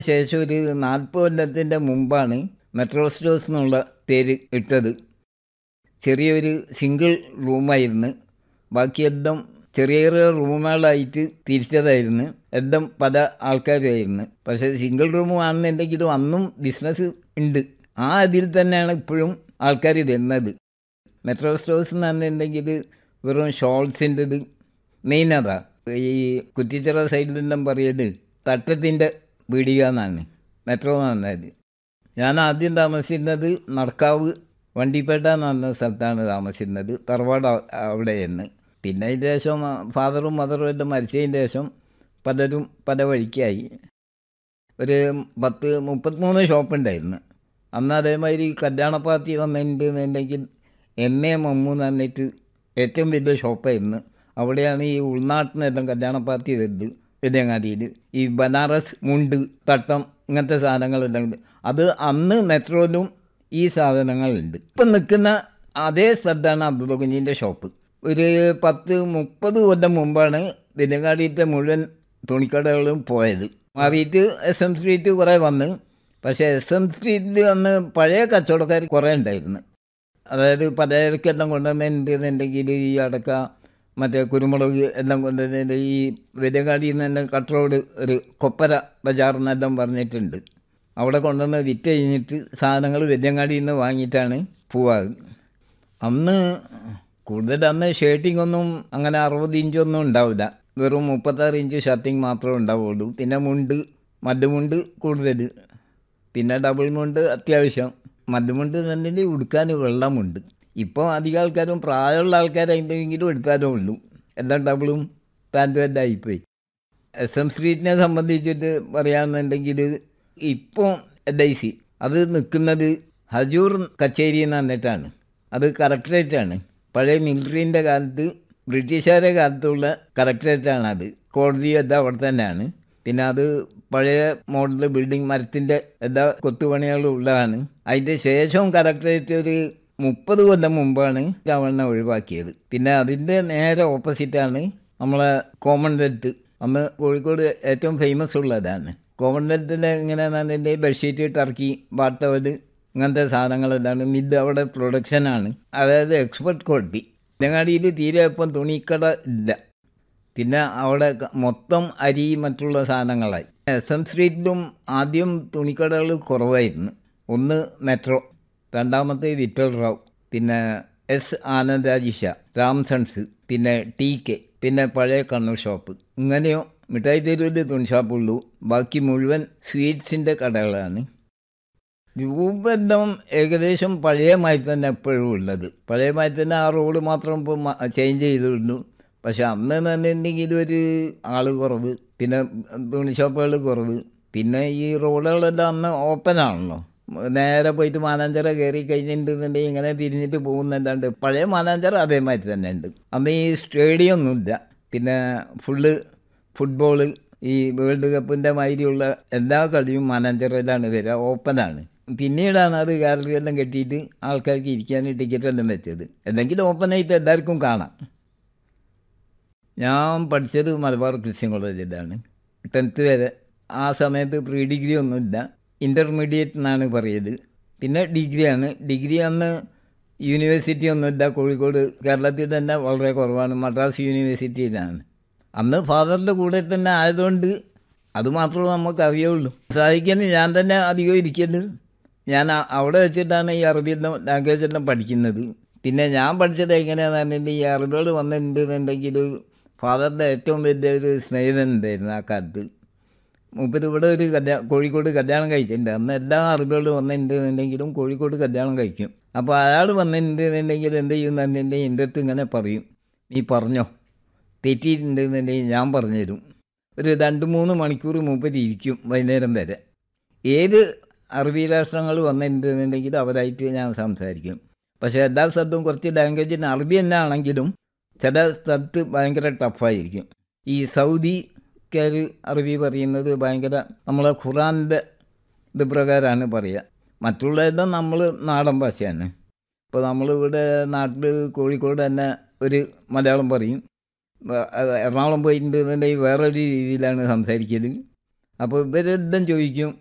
ശേഷം ഒരു നാൽപ്പത് കൊല്ലത്തിൻ്റെ മുമ്പാണ് മെട്രോ സ്റ്റോഴ്സ് എന്നുള്ള പേര് ഇട്ടത് ചെറിയൊരു സിംഗിൾ റൂമായിരുന്നു ബാക്കിയെല്ലാം ചെറിയ ചെറിയ റൂമുകളായിട്ട് തിരിച്ചതായിരുന്നു എല്ലാം പല ആൾക്കാരുമായിരുന്നു പക്ഷേ സിംഗിൾ റൂം ആണെന്നുണ്ടെങ്കിലും അന്നും ബിസിനസ് ഉണ്ട് ആ അതിൽ തന്നെയാണ് ഇപ്പോഴും ആൾക്കാർ വരുന്നത് മെട്രോ സ്റ്റോഴ്സ് എന്നുണ്ടെങ്കിൽ വെറും ഷോൾസിൻ്റെത് മെയിൻ അതാ ഈ കുറ്റിച്ചിറ സൈഡിലെല്ലാം പറയല് തട്ടത്തിൻ്റെ പീടിക എന്നാണ് മെട്രോ എന്ന് പറഞ്ഞാൽ ഞാൻ ആദ്യം താമസിച്ചിരുന്നത് നടക്കാവ് വണ്ടിപ്പേട്ട എന്ന് പറഞ്ഞ സ്ഥലത്താണ് താമസിച്ചിരുന്നത് തറവാട് അ- അവിടെയെന്ന് പിന്നെ അതിന് ശേഷം ഫാദറും മദറും എല്ലാം മരിച്ചതിന് ശേഷം പലരും പല വഴിക്കായി ഒരു പത്ത് മുപ്പത്തിമൂന്ന് ഷോപ്പുണ്ടായിരുന്നു അന്ന് അതേമാതിരി കല്യാണ പാർട്ടി വന്നിട്ടുണ്ടെന്നുണ്ടെങ്കിൽ എം എ മമ്മു എന്ന് പറഞ്ഞിട്ട് ഏറ്റവും വലിയ ഷോപ്പായിരുന്നു അവിടെയാണ് ഈ ഉൾനാട്ടിനെല്ലാം കല്യാണ പാർട്ടി വരുന്നത് വലിയങ്ങാടിയിൽ ഈ ബനാറസ് മുണ്ട് തട്ടം ഇങ്ങനത്തെ സാധനങ്ങളെല്ലാം ഉണ്ട് അത് അന്ന് മെട്രോയിലും ഈ സാധനങ്ങളുണ്ട് ഇപ്പം നിൽക്കുന്ന അതേ സ്ഥലത്താണ് അബ്ദുൾ കുഞ്ഞിൻ്റെ ഷോപ്പ് ഒരു പത്ത് മുപ്പത് കൊല്ലം മുമ്പാണ് വലിയങ്ങാടിയിലത്തെ മുഴുവൻ തുണിക്കടകളും പോയത് മാറിയിട്ട് എസ് എം സ്ട്രീറ്റ് കുറേ വന്ന് പക്ഷേ എസ് എം സ്ട്രീറ്റിൽ അന്ന് പഴയ കച്ചവടക്കാർ കുറേ ഉണ്ടായിരുന്നു അതായത് പലചരക്കെല്ലാം കൊണ്ടുവന്നിട്ടുണ്ടെന്നുണ്ടെങ്കിൽ ഈ അടക്ക മറ്റേ കുരുമുളക് എല്ലാം കൊണ്ടുവന്നിട്ട് ഈ വലിയങ്ങാടിയിൽ നിന്ന് തന്നെ കട്ട് റോഡ് ഒരു കൊപ്പര ബജാർ എന്നെല്ലാം പറഞ്ഞിട്ടുണ്ട് അവിടെ കൊണ്ടുവന്ന് വിറ്റ് കഴിഞ്ഞിട്ട് സാധനങ്ങൾ വലിയങ്ങാടിയിൽ നിന്ന് വാങ്ങിയിട്ടാണ് പോവാറ് അന്ന് കൂടുതൽ അന്ന് ഷർട്ടിംഗ് ഒന്നും അങ്ങനെ അറുപത് ഇഞ്ചൊന്നും ഉണ്ടാവില്ല വെറും മുപ്പത്താറ് ഇഞ്ച് ഷർട്ടിങ് മാത്രമേ ഉണ്ടാവുള്ളൂ പിന്നെ മുണ്ട് മദ്യമുണ്ട് കൂടുതൽ പിന്നെ ഡബിൾ മുണ്ട് അത്യാവശ്യം മദ്യമുണ്ട് തന്നെ ഉടുക്കാൻ വെള്ളമുണ്ട് ഇപ്പോൾ അധികം ആൾക്കാരും പ്രായമുള്ള ആൾക്കാരായിട്ടെങ്കിലും എടുക്കാനേ ഉള്ളൂ എല്ലാം ഡബിളും പാൻറ്റും എല്ലാം ആയിപ്പോയി എസ് എം സ്ട്രീറ്റിനെ സംബന്ധിച്ചിട്ട് പറയുകയാണെന്നുണ്ടെങ്കിൽ ഇപ്പോൾ എൽ ഐ സി അത് നിൽക്കുന്നത് ഹജൂർ കച്ചേരി എന്ന് പറഞ്ഞിട്ടാണ് അത് കലക്ട്രേറ്റാണ് പഴയ മിലിറ്ററീൻ്റെ കാലത്ത് ബ്രിട്ടീഷുകാരുടെ കാലത്തുള്ള കലക്ട്രേറ്റാണ് അത് കോടതി എല്ലാം അവിടെ തന്നെയാണ് പിന്നെ അത് പഴയ മോഡൽ ബിൽഡിംഗ് മരത്തിൻ്റെ എല്ലാ കൊത്തുപണികളും ഉള്ളതാണ് അതിൻ്റെ ശേഷവും കലക്ട്രേറ്റ് ഒരു മുപ്പത് കൊല്ലം മുമ്പാണ് രാവണനെ ഒഴിവാക്കിയത് പിന്നെ അതിൻ്റെ നേരെ ഓപ്പോസിറ്റാണ് നമ്മളെ കോമൺവെൽത്ത് അന്ന് കോഴിക്കോട് ഏറ്റവും ഫേമസ് ഉള്ളതാണ് കോമൺവെൽത്തിൽ എങ്ങനെയാണെന്നുണ്ടെങ്കിൽ ബെഡ്ഷീറ്റ് ടർക്കി ബാട്ടവൽ ഇങ്ങനത്തെ സാധനങ്ങളെല്ലാം മിഡ് അവിടെ പ്രൊഡക്ഷനാണ് അതായത് എക്സ്പെർട്ട് ക്വാളിറ്റി ഞങ്ങാടിയിൽ തീരെ ഇപ്പം തുണിക്കട ഇല്ല പിന്നെ അവിടെ ക- മൊത്തം അരി മറ്റുള്ള സാധനങ്ങളായി എസ് എം സ്ട്രീറ്റിലും ആദ്യം തുണിക്കടകൾ കുറവായിരുന്നു ഒന്ന് മെട്രോ രണ്ടാമത്തെ വിറ്റൽ റാവ് പിന്നെ എസ് ആനന്ദാജിഷ രാംസൺസ് പിന്നെ ടി കെ പിന്നെ പഴയ കണ്ണൂർ ഷോപ്പ് ഇങ്ങനെയോ മിഠായി തെരുവിൽ തുണി ഷോപ്പുള്ളൂ ബാക്കി മുഴുവൻ സ്വീറ്റ്സിൻ്റെ കടകളാണ് രൂപെല്ലാം ഏകദേശം പഴയ മാതിരി തന്നെ എപ്പോഴും ഉള്ളത് പഴയ മാതിരി തന്നെ ആ റോഡ് മാത്രം ഇപ്പോൾ ചേഞ്ച് ചെയ്തിരുന്നു പക്ഷെ അന്ന് എന്ന് പറഞ്ഞിട്ടുണ്ടെങ്കിൽ ഒരു ആൾ കുറവ് പിന്നെ തുണി ഷോപ്പുകൾ കുറവ് പിന്നെ ഈ റോഡുകളെല്ലാം അന്ന് ഓപ്പൺ ആണല്ലോ നേരെ പോയിട്ട് മാനാഞ്ചിറ കയറി കഴിഞ്ഞിട്ടുണ്ടെങ്കിൽ ഇങ്ങനെ തിരിഞ്ഞിട്ട് പോകുന്നല്ലാണ്ട് പഴയ മാനാഞ്ചിറ അതേമാതിരി തന്നെ ഉണ്ട് അന്ന് ഈ സ്റ്റേഡിയം ഒന്നുമില്ല പിന്നെ ഫുള്ള് ഫുട്ബോള് ഈ വേൾഡ് കപ്പിൻ്റെ മാതിരിയുള്ള എല്ലാ കളിയും മാനാഞ്ചിറയിലാണ് വരിക ഓപ്പണാണ് പിന്നീടാണ് അത് ഗാലറി എല്ലാം കെട്ടിയിട്ട് ആൾക്കാർക്ക് ഇരിക്കാൻ ടിക്കറ്റ് എല്ലാം വെച്ചത് എന്തെങ്കിലും ഓപ്പണായിട്ട് എല്ലാവർക്കും കാണാം ഞാൻ പഠിച്ചത് മലബാർ ക്രിസ്ത്യൻ കോളേജിലാണ് ടെൻത്ത് വരെ ആ സമയത്ത് പ്രീ ഡിഗ്രി ഒന്നുമില്ല ഇൻ്റർമീഡിയറ്റ് എന്നാണ് പറയല് പിന്നെ ഡിഗ്രിയാണ് ഡിഗ്രി അന്ന് യൂണിവേഴ്സിറ്റി ഒന്നുമില്ല കോഴിക്കോട് കേരളത്തിൽ തന്നെ വളരെ കുറവാണ് മദ്രാസ് യൂണിവേഴ്സിറ്റിയിലാണ് അന്ന് ഫാദറിൻ്റെ കൂടെ തന്നെ ആയതുകൊണ്ട് അത് മാത്രമേ നമുക്ക് അറിയുള്ളൂ സാധിക്കുന്നത് ഞാൻ തന്നെ അധികം ഇരിക്കല് ഞാൻ അ- അവിടെ വെച്ചിട്ടാണ് ഈ അറബിയെല്ലാം ലാംഗ്വേജ് എല്ലാം പഠിക്കുന്നത് പിന്നെ ഞാൻ പഠിച്ചത് എങ്ങനെയാണെന്ന് പറഞ്ഞിട്ടുണ്ടെങ്കിൽ ഈ അറബികൾ വന്നിട്ടുണ്ടെന്നുണ്ടെങ്കിൽ ഫാദറിൻ്റെ ഏറ്റവും വലിയ ഒരു സ്നേഹിതൻ ഉണ്ടായിരുന്നു ആ കാലത്ത് മൂപ്പര് ഇവിടെ ഒരു കല്യാണം കോഴിക്കോട് കല്യാണം കഴിച്ചിട്ടുണ്ട് അന്ന് എല്ലാ അറബികളും വന്നിട്ടുണ്ടെന്നുണ്ടെങ്കിലും കോഴിക്കോട് കല്യാണം കഴിക്കും അപ്പോൾ അയാൾ വന്നിട്ടുണ്ടെന്നുണ്ടെങ്കിൽ എന്ത് ചെയ്യുമെന്ന് പറഞ്ഞിട്ടുണ്ടെങ്കിൽ എൻ്റെ അടുത്ത് ഇങ്ങനെ പറയും നീ പറഞ്ഞോ തെറ്റിയിട്ടുണ്ടെന്നുണ്ടെങ്കിൽ ഞാൻ പറഞ്ഞുതരും ഒരു രണ്ട് മൂന്ന് മണിക്കൂർ മൂപ്പര് ഇരിക്കും വൈകുന്നേരം വരെ ഏത് അറബി രാഷ്ട്രങ്ങൾ വന്നിട്ടുണ്ടെന്നുണ്ടെങ്കിൽ അവരായിട്ട് ഞാൻ സംസാരിക്കും പക്ഷേ എല്ലാ സ്ഥലത്തും കുറച്ച് ലാംഗ്വേജിന് അറബി തന്നെ ആണെങ്കിലും ചില സ്ഥലത്ത് ഭയങ്കര ടഫായിരിക്കും ഈ സൗദിക്കാർ അറബി പറയുന്നത് ഭയങ്കര നമ്മളെ ഖുറാൻ്റെ ഇത് പ്രകാരമാണ് പറയുക മറ്റുള്ളതെല്ലാം നമ്മൾ നാടൻ ഭാഷയാണ് ഇപ്പോൾ നമ്മളിവിടെ നാട്ടിൽ കോഴിക്കോട് തന്നെ ഒരു മലയാളം പറയും വ- അത് എറണാകുളം പോയിട്ടുണ്ടെന്നുണ്ടെങ്കിൽ വേറൊരു രീതിയിലാണ് സംസാരിക്കൽ അപ്പോൾ ഇവരെല്ലാം ചോദിക്കും